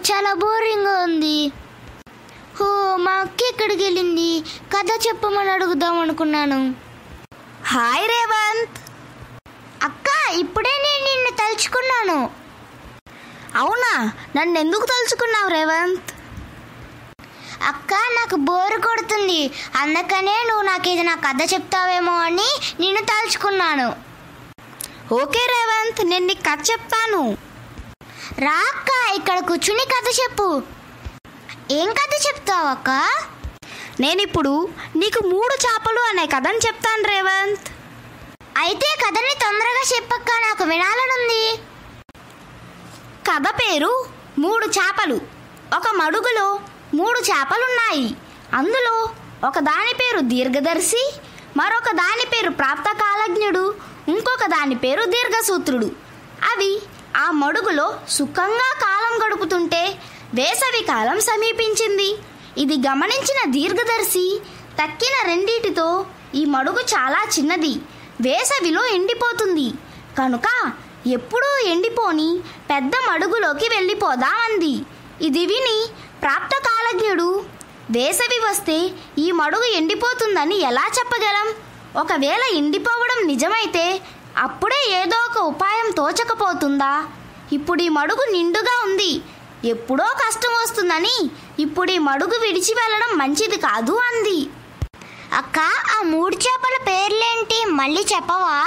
చాలా బోరింగ్గా ఉంది హో మా అక్క ఎక్కడికి వెళ్ళింది కథ చెప్పమని అడుగుదాం అనుకున్నాను హాయ్ రేవంత్ అక్క ఇప్పుడే నేను నిన్ను తలుచుకున్నాను అవునా నన్ను ఎందుకు తలుచుకున్నావు రేవంత్ అక్క నాకు బోరు కొడుతుంది అందుకనే నువ్వు నాకు ఏదైనా కథ చెప్తావేమో అని నిన్ను తలుచుకున్నాను ఓకే రేవంత్ నేను నీకు కథ చెప్తాను రా అక్క ఇక్కడ కూర్చుని కథ చెప్పు ఏం కథ చెప్తావు అక్క నేను ఇప్పుడు నీకు మూడు చేపలు అనే కథను చెప్తాను రేవంత్ అయితే కథని తొందరగా చెప్పక్క నాకు వినాలనుంది కథ పేరు మూడు చేపలు ఒక మడుగులో మూడు చేపలున్నాయి అందులో ఒక దాని పేరు దీర్ఘదర్శి మరొక దాని పేరు ప్రాప్తకాలజ్ఞుడు ఇంకొక దాని పేరు దీర్ఘసూత్రుడు అవి ఆ మడుగులో సుఖంగా కాలం గడుపుతుంటే వేసవి కాలం సమీపించింది ఇది గమనించిన దీర్ఘదర్శి తక్కిన రెండిటితో ఈ మడుగు చాలా చిన్నది వేసవిలో ఎండిపోతుంది కనుక ఎప్పుడూ ఎండిపోని పెద్ద మడుగులోకి వెళ్ళిపోదామంది ఇది విని ప్రాప్తకాలజ్ఞుడు వేసవి వస్తే ఈ మడుగు ఎండిపోతుందని ఎలా చెప్పగలం ఒకవేళ ఎండిపోవడం నిజమైతే అప్పుడే ఏదో ఒక ఉపాయం తోచకపోతుందా ఇప్పుడు ఈ మడుగు నిండుగా ఉంది ఎప్పుడో కష్టం వస్తుందని ఇప్పుడు ఈ మడుగు విడిచి వెళ్ళడం మంచిది కాదు అంది అక్క ఆ మూడు చేపల పేర్లేంటి మళ్ళీ చెప్పవా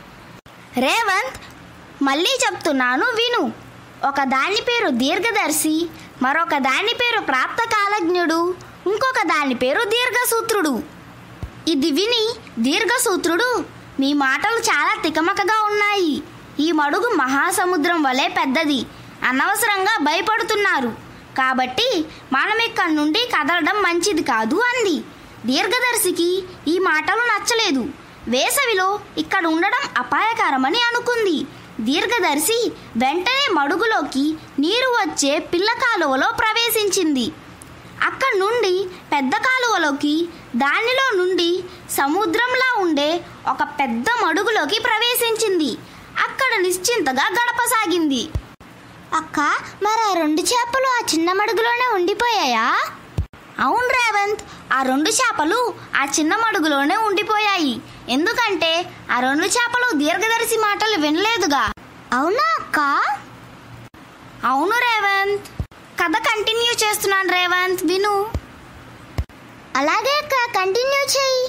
రేవంత్ మళ్ళీ చెప్తున్నాను విను ఒక దాని పేరు దీర్ఘదర్శి మరొక దాని పేరు ప్రాప్తకాలజ్ఞుడు ఇంకొక దాని పేరు దీర్ఘసూత్రుడు ఇది విని దీర్ఘసూత్రుడు మీ మాటలు చాలా తికమకగా ఉన్నాయి ఈ మడుగు మహాసముద్రం వలె పెద్దది అనవసరంగా భయపడుతున్నారు కాబట్టి మనం ఇక్కడి నుండి కదలడం మంచిది కాదు అంది దీర్ఘదర్శికి ఈ మాటలు నచ్చలేదు వేసవిలో ఇక్కడ ఉండడం అపాయకరమని అనుకుంది దీర్ఘదర్శి వెంటనే మడుగులోకి నీరు వచ్చే పిల్ల కాలువలో ప్రవేశించింది అక్కడి నుండి పెద్ద కాలువలోకి దానిలో నుండి సముద్రంలా ఉండే ఒక పెద్ద మడుగులోకి ప్రవేశించింది అక్కడ నిశ్చింతగా గడపసాగింది అక్క మరి ఆ రెండు చేపలు ఆ చిన్న మడుగులోనే ఉండిపోయాయా అవును రేవంత్ ఆ రెండు చేపలు ఆ చిన్న మడుగులోనే ఉండిపోయాయి ఎందుకంటే ఆ రెండు చేపలు దీర్ఘదర్శి మాటలు వినలేదుగా అవునా అక్క అవును రేవంత్ కథ కంటిన్యూ చేస్తున్నాను రేవంత్ విను అలాగే అక్క కంటిన్యూ చెయ్యి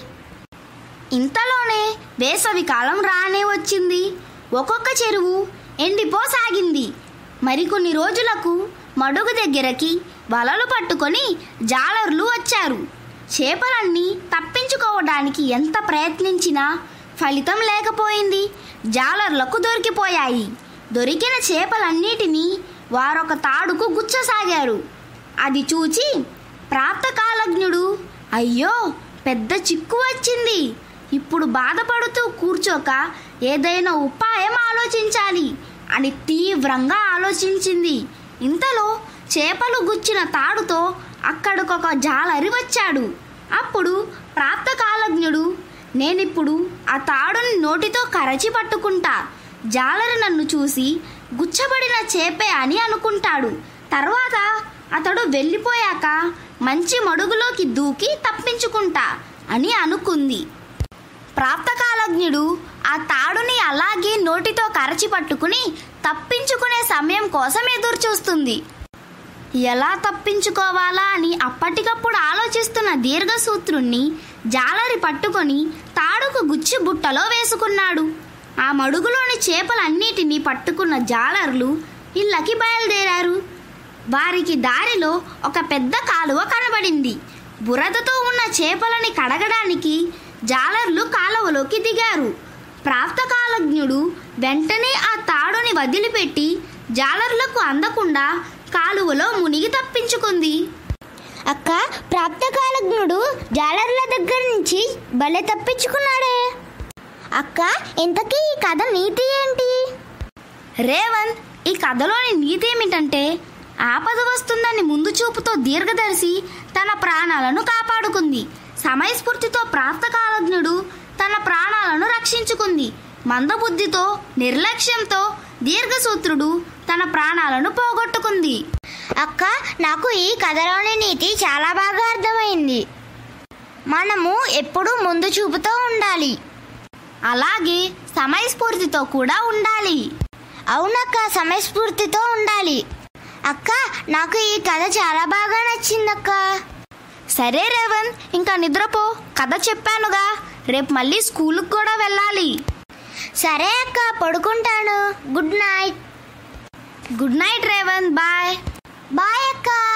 ఇంతలోనే వేసవి కాలం రానే వచ్చింది ఒక్కొక్క చెరువు ఎండిపోసాగింది మరికొన్ని రోజులకు మడుగు దగ్గరకి వలలు పట్టుకొని జాలర్లు వచ్చారు చేపలన్నీ తప్పించుకోవడానికి ఎంత ప్రయత్నించినా ఫలితం లేకపోయింది జాలర్లకు దొరికిపోయాయి దొరికిన చేపలన్నిటినీ వారొక తాడుకు గుచ్చసాగారు అది చూచి ప్రాప్తకాలజ్ఞుడు అయ్యో పెద్ద చిక్కు వచ్చింది ఇప్పుడు బాధపడుతూ కూర్చోక ఏదైనా ఉపాయం ఆలోచించాలి అని తీవ్రంగా ఆలోచించింది ఇంతలో చేపలు గుచ్చిన తాడుతో అక్కడికొక జాలరి వచ్చాడు అప్పుడు ప్రాప్తకాలజ్ఞుడు నేనిప్పుడు ఆ తాడుని నోటితో కరచి పట్టుకుంటా జాలరి నన్ను చూసి గుచ్చబడిన చేపే అని అనుకుంటాడు తర్వాత అతడు వెళ్ళిపోయాక మంచి మడుగులోకి దూకి తప్పించుకుంటా అని అనుకుంది ప్రాప్తకాలజ్ఞుడు ఆ తాడుని అలాగే నోటితో కరచి పట్టుకుని తప్పించుకునే సమయం కోసం ఎదురు చూస్తుంది ఎలా తప్పించుకోవాలా అని అప్పటికప్పుడు ఆలోచిస్తున్న దీర్ఘసూత్రుణ్ణి జాలరి పట్టుకొని తాడుకు గుచ్చి బుట్టలో వేసుకున్నాడు ఆ మడుగులోని చేపలన్నిటినీ పట్టుకున్న జాలర్లు ఇళ్ళకి బయలుదేరారు వారికి దారిలో ఒక పెద్ద కాలువ కనబడింది బురదతో ఉన్న చేపలని కడగడానికి జాలర్లు కాలువలోకి దిగారు ప్రాప్తకాలజ్ఞుడు వెంటనే ఆ తాడుని వదిలిపెట్టి జాలర్లకు అందకుండా కాలువలో మునిగి తప్పించుకుంది అక్క ప్రాప్తకాలజ్ఞుడు జాలర్ల దగ్గర నుంచి భలే తప్పించుకున్నాడే అక్క ఇంతకీ ఈ కథ నీతి ఏంటి రేవంత్ ఈ కథలోని నీతి ఏమిటంటే ఆపద వస్తుందని ముందు చూపుతో దీర్ఘదర్శి తన ప్రాణాలను కాపాడుకుంది సమయస్ఫూర్తితో ప్రాప్తకాలజ్ఞుడు తన ప్రాణాలను రక్షించుకుంది మందబుద్ధితో నిర్లక్ష్యంతో దీర్ఘసూత్రుడు తన ప్రాణాలను పోగొట్టుకుంది అక్క నాకు ఈ కథలోని నీతి చాలా బాగా అర్థమైంది మనము ఎప్పుడూ ముందు చూపుతో ఉండాలి అలాగే సమయస్ఫూర్తితో కూడా ఉండాలి అవునక్క సమయస్ఫూర్తితో ఉండాలి అక్క నాకు ఈ కథ చాలా బాగా నచ్చిందక్క సరే రేవంత్ ఇంకా నిద్రపో కథ చెప్పానుగా రేపు మళ్ళీ స్కూల్కి కూడా వెళ్ళాలి సరే అక్క పడుకుంటాను good night good night Revanth bye bye అక్క